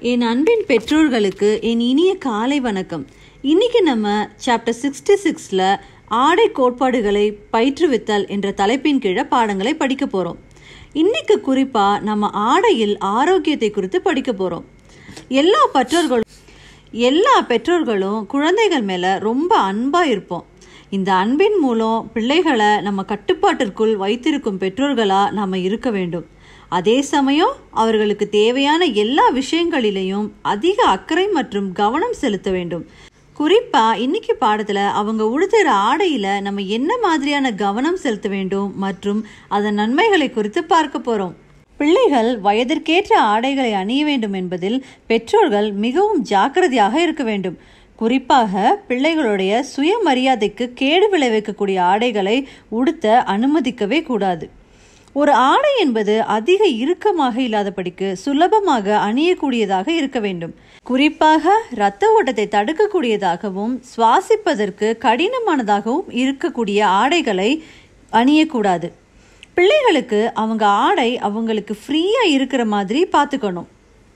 என் அன்பின் பெற்றோர்களுக்கு என் இனிய காலை வணக்கம் இன்னைக்கு நம்ம சாப்டர் சிக்ஸ்டி சிக்ஸில் ஆடை கோட்பாடுகளை பயிற்றுவித்தல் என்ற தலைப்பின் கீழே பாடங்களை படிக்க போகிறோம் இன்னைக்கு குறிப்பாக நம்ம ஆடையில் ஆரோக்கியத்தை குறித்து படிக்க போகிறோம் எல்லா பெற்றோர்களும் எல்லா பெற்றோர்களும் குழந்தைகள் மேலே ரொம்ப அன்பாக இருப்போம் இந்த அன்பின் மூலம் பிள்ளைகளை நம்ம கட்டுப்பாட்டிற்குள் வைத்திருக்கும் பெற்றோர்களாக நாம் இருக்க வேண்டும் அதே சமயம் அவர்களுக்கு தேவையான எல்லா விஷயங்களிலையும் அதிக அக்கறை மற்றும் கவனம் செலுத்த வேண்டும் குறிப்பா இன்னைக்கு பாடத்துல அவங்க உடுத்துற ஆடையில நம்ம என்ன மாதிரியான கவனம் செலுத்த வேண்டும் மற்றும் அதன் நன்மைகளை குறித்து பார்க்க போறோம் பிள்ளைகள் வயதிற்கேற்ற ஆடைகளை அணிய வேண்டும் என்பதில் பெற்றோர்கள் மிகவும் ஜாக்கிரதையாக இருக்க வேண்டும் குறிப்பாக பிள்ளைகளுடைய சுயமரியாதைக்கு கேடு விளைவிக்கக்கூடிய ஆடைகளை உடுத்த அனுமதிக்கவே கூடாது ஒரு ஆடை என்பது அதிக இறுக்கமாக இல்லாதபடிக்கு சுலபமாக அணியக்கூடியதாக இருக்க வேண்டும் குறிப்பாக இரத்த ஓட்டத்தை தடுக்கக்கூடியதாகவும் சுவாசிப்பதற்கு கடினமானதாகவும் இருக்கக்கூடிய ஆடைகளை அணியக்கூடாது பிள்ளைகளுக்கு அவங்க ஆடை அவங்களுக்கு ஃப்ரீயாக இருக்கிற மாதிரி பார்த்துக்கணும்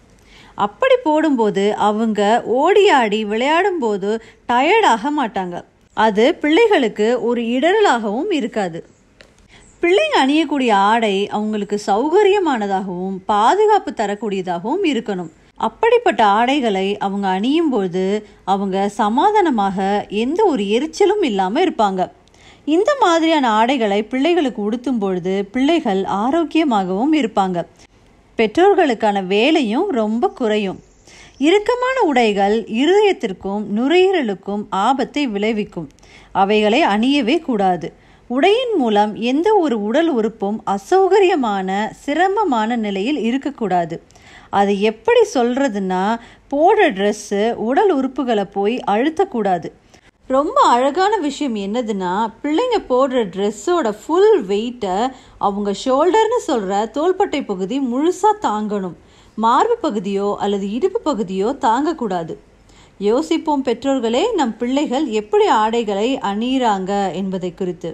அப்படி போடும்போது அவங்க ஓடி ஆடி விளையாடும் போது டயர்டாக மாட்டாங்க அது பிள்ளைகளுக்கு ஒரு இடரலாகவும் இருக்காது பிள்ளைங்க அணியக்கூடிய ஆடை அவங்களுக்கு சௌகரியமானதாகவும் பாதுகாப்பு தரக்கூடியதாகவும் இருக்கணும் அப்படிப்பட்ட ஆடைகளை அவங்க அணியும் போது அவங்க சமாதானமாக எந்த ஒரு எரிச்சலும் இல்லாமல் இருப்பாங்க இந்த மாதிரியான ஆடைகளை பிள்ளைகளுக்கு உடுத்தும் பொழுது பிள்ளைகள் ஆரோக்கியமாகவும் இருப்பாங்க பெற்றோர்களுக்கான வேலையும் ரொம்ப குறையும் இறுக்கமான உடைகள் இருதயத்திற்கும் நுரையீரலுக்கும் ஆபத்தை விளைவிக்கும் அவைகளை அணியவே கூடாது உடையின் மூலம் எந்த ஒரு உடல் உறுப்பும் அசௌகரியமான சிரமமான நிலையில் இருக்கக்கூடாது அது எப்படி சொல்கிறதுன்னா போடுற ட்ரெஸ்ஸு உடல் உறுப்புகளை போய் அழுத்தக்கூடாது ரொம்ப அழகான விஷயம் என்னதுன்னா பிள்ளைங்க போடுற ட்ரெஸ்ஸோட ஃபுல் வெயிட்டை அவங்க ஷோல்டர்னு சொல்கிற தோள்பட்டை பகுதி முழுசாக தாங்கணும் மார்பு பகுதியோ அல்லது இடுப்பு பகுதியோ தாங்கக்கூடாது யோசிப்போம் பெற்றோர்களே நம் பிள்ளைகள் எப்படி ஆடைகளை அணியிறாங்க என்பதை குறித்து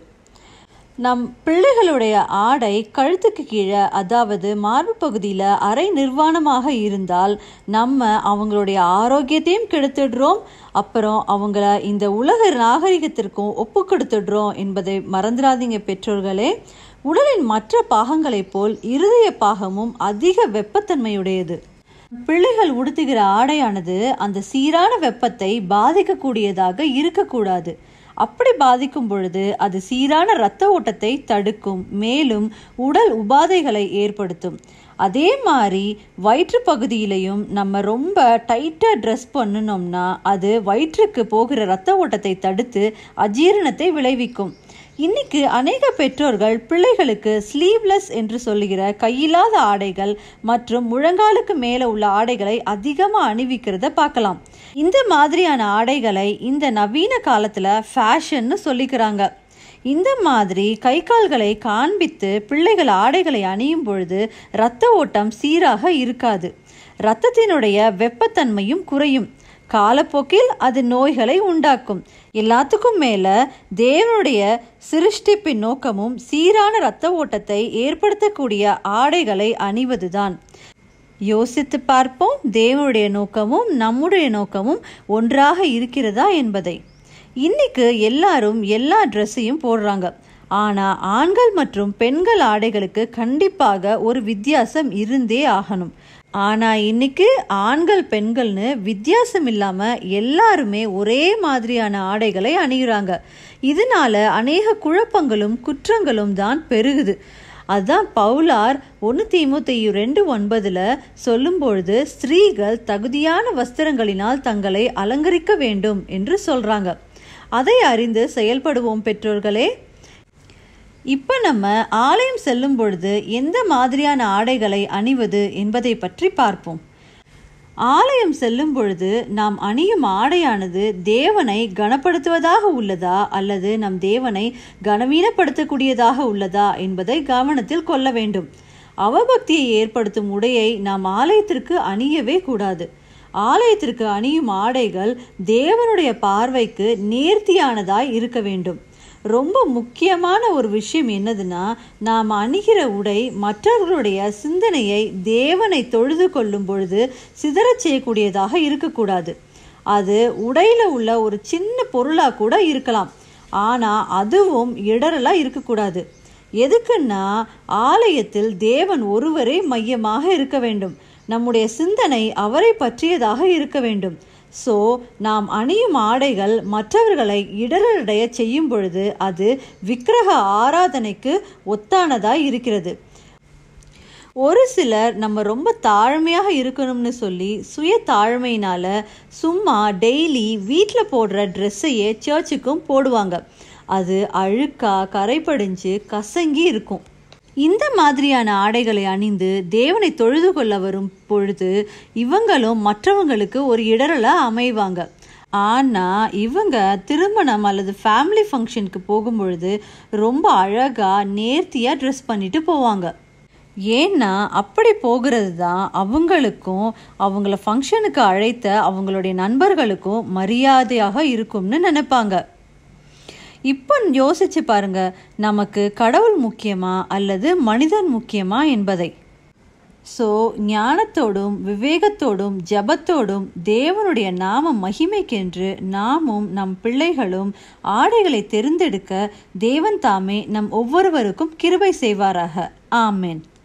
நம் பிள்ளைகளுடைய ஆடை கழுத்துக்கு கீழே அதாவது மார்பு பகுதியில் அரை நிர்வாணமாக இருந்தால் நம்ம அவங்களுடைய ஆரோக்கியத்தையும் கெடுத்துடுறோம் அப்புறம் அவங்கள இந்த உலக நாகரிகத்திற்கும் ஒப்பு கொடுத்துடுறோம் என்பதை மறந்துடாதீங்க பெற்றோர்களே உடலின் மற்ற பாகங்களைப் போல் இருதய பாகமும் அதிக வெப்பத்தன்மையுடையது பிள்ளைகள் உடுத்துகிற ஆடையானது அந்த சீரான வெப்பத்தை பாதிக்கக்கூடியதாக இருக்கக்கூடாது அப்படி பாதிக்கும் பொழுது அது சீரான இரத்த ஓட்டத்தை தடுக்கும் மேலும் உடல் உபாதைகளை ஏற்படுத்தும் அதே மாதிரி வயிற்று பகுதியிலையும் நம்ம ரொம்ப டைட்டாக ட்ரெஸ் பண்ணினோம்னா அது வயிற்றுக்கு போகிற இரத்த ஓட்டத்தை தடுத்து அஜீரணத்தை விளைவிக்கும் இன்னைக்கு அநேக பெற்றோர்கள் பிள்ளைகளுக்கு ஸ்லீவ்லெஸ் என்று சொல்லுகிற கையில்லாத ஆடைகள் மற்றும் முழங்காலுக்கு மேலே உள்ள ஆடைகளை அதிகமாக அணிவிக்கிறத பார்க்கலாம் இந்த மாதிரியான ஆடைகளை இந்த நவீன காலத்தில் ஃபேஷன்னு சொல்லிக்கிறாங்க இந்த மாதிரி கை கால்களை காண்பித்து பிள்ளைகள் ஆடைகளை அணியும் பொழுது இரத்த ஓட்டம் சீராக இருக்காது இரத்தத்தினுடைய வெப்பத்தன்மையும் குறையும் காலப்போக்கில் அது நோய்களை உண்டாக்கும் எல்லாத்துக்கும் மேல தேவனுடைய சிருஷ்டிப்பின் நோக்கமும் சீரான இரத்த ஓட்டத்தை ஏற்படுத்தக்கூடிய ஆடைகளை அணிவதுதான் யோசித்து பார்ப்போம் தேவனுடைய நோக்கமும் நம்முடைய நோக்கமும் ஒன்றாக இருக்கிறதா என்பதை இன்னைக்கு எல்லாரும் எல்லா ட்ரெஸ்ஸையும் போடுறாங்க ஆனால் ஆண்கள் மற்றும் பெண்கள் ஆடைகளுக்கு கண்டிப்பாக ஒரு வித்தியாசம் இருந்தே ஆகணும் ஆனால் இன்னைக்கு ஆண்கள் பெண்கள்னு வித்தியாசம் இல்லாமல் எல்லாருமே ஒரே மாதிரியான ஆடைகளை அணிகிறாங்க இதனால அநேக குழப்பங்களும் குற்றங்களும் தான் பெருகுது அதுதான் பவுலார் ஒன்று தீமுத்தையு ரெண்டு ஒன்பதில் சொல்லும்பொழுது ஸ்திரீகள் தகுதியான வஸ்திரங்களினால் தங்களை அலங்கரிக்க வேண்டும் என்று சொல்கிறாங்க அதை அறிந்து செயல்படுவோம் பெற்றோர்களே இப்போ நம்ம ஆலயம் செல்லும் பொழுது எந்த மாதிரியான ஆடைகளை அணிவது என்பதை பற்றி பார்ப்போம் ஆலயம் செல்லும் பொழுது நாம் அணியும் ஆடையானது தேவனை கனப்படுத்துவதாக உள்ளதா அல்லது நம் தேவனை கனவீனப்படுத்தக்கூடியதாக உள்ளதா என்பதை கவனத்தில் கொள்ள வேண்டும் அவபக்தியை ஏற்படுத்தும் உடையை நாம் ஆலயத்திற்கு அணியவே கூடாது ஆலயத்திற்கு அணியும் ஆடைகள் தேவனுடைய பார்வைக்கு நேர்த்தியானதாய் இருக்க வேண்டும் ரொம்ப முக்கியமான ஒரு விஷயம் என்னதுன்னா நாம் அணிகிற உடை மற்றவர்களுடைய சிந்தனையை தேவனை தொழுது கொள்ளும் பொழுது சிதறச் செய்யக்கூடியதாக இருக்கக்கூடாது அது உடையில உள்ள ஒரு சின்ன பொருளாக கூட இருக்கலாம் ஆனால் அதுவும் இடரலாக இருக்கக்கூடாது எதுக்குன்னா ஆலயத்தில் தேவன் ஒருவரே மையமாக இருக்க வேண்டும் நம்முடைய சிந்தனை அவரை பற்றியதாக இருக்க வேண்டும் ஸோ நாம் அணியும் ஆடைகள் மற்றவர்களை இடரடைய செய்யும் பொழுது அது விக்கிரக ஆராதனைக்கு ஒத்தானதாய் இருக்கிறது ஒரு சிலர் நம்ம ரொம்ப தாழ்மையாக இருக்கணும்னு சொல்லி சுய தாழ்மையினால சும்மா டெய்லி வீட்டில் போடுற ட்ரெஸ்ஸையே சர்ச்சுக்கும் போடுவாங்க அது அழுக்கா கரைப்படிஞ்சு கசங்கி இருக்கும் இந்த மாதிரியான ஆடைகளை அணிந்து தேவனை தொழுது கொள்ள வரும் பொழுது இவங்களும் மற்றவங்களுக்கு ஒரு இடரலா அமைவாங்க ஆனால் இவங்க திருமணம் அல்லது ஃபேமிலி ஃபங்க்ஷனுக்கு போகும்பொழுது ரொம்ப அழகாக நேர்த்தியாக ட்ரெஸ் பண்ணிட்டு போவாங்க ஏன்னா அப்படி போகிறது தான் அவங்களுக்கும் அவங்கள ஃபங்க்ஷனுக்கு அழைத்த அவங்களுடைய நண்பர்களுக்கும் மரியாதையாக இருக்கும்னு நினைப்பாங்க இப்போ யோசிச்சு பாருங்க நமக்கு கடவுள் முக்கியமா அல்லது மனிதன் முக்கியமா என்பதை ஸோ ஞானத்தோடும் விவேகத்தோடும் ஜபத்தோடும் தேவனுடைய நாம மகிமைக்கென்று நாமும் நம் பிள்ளைகளும் ஆடைகளை தெரிந்தெடுக்க தேவன் தாமே நம் ஒவ்வொருவருக்கும் கிருபை செய்வாராக ஆமேன்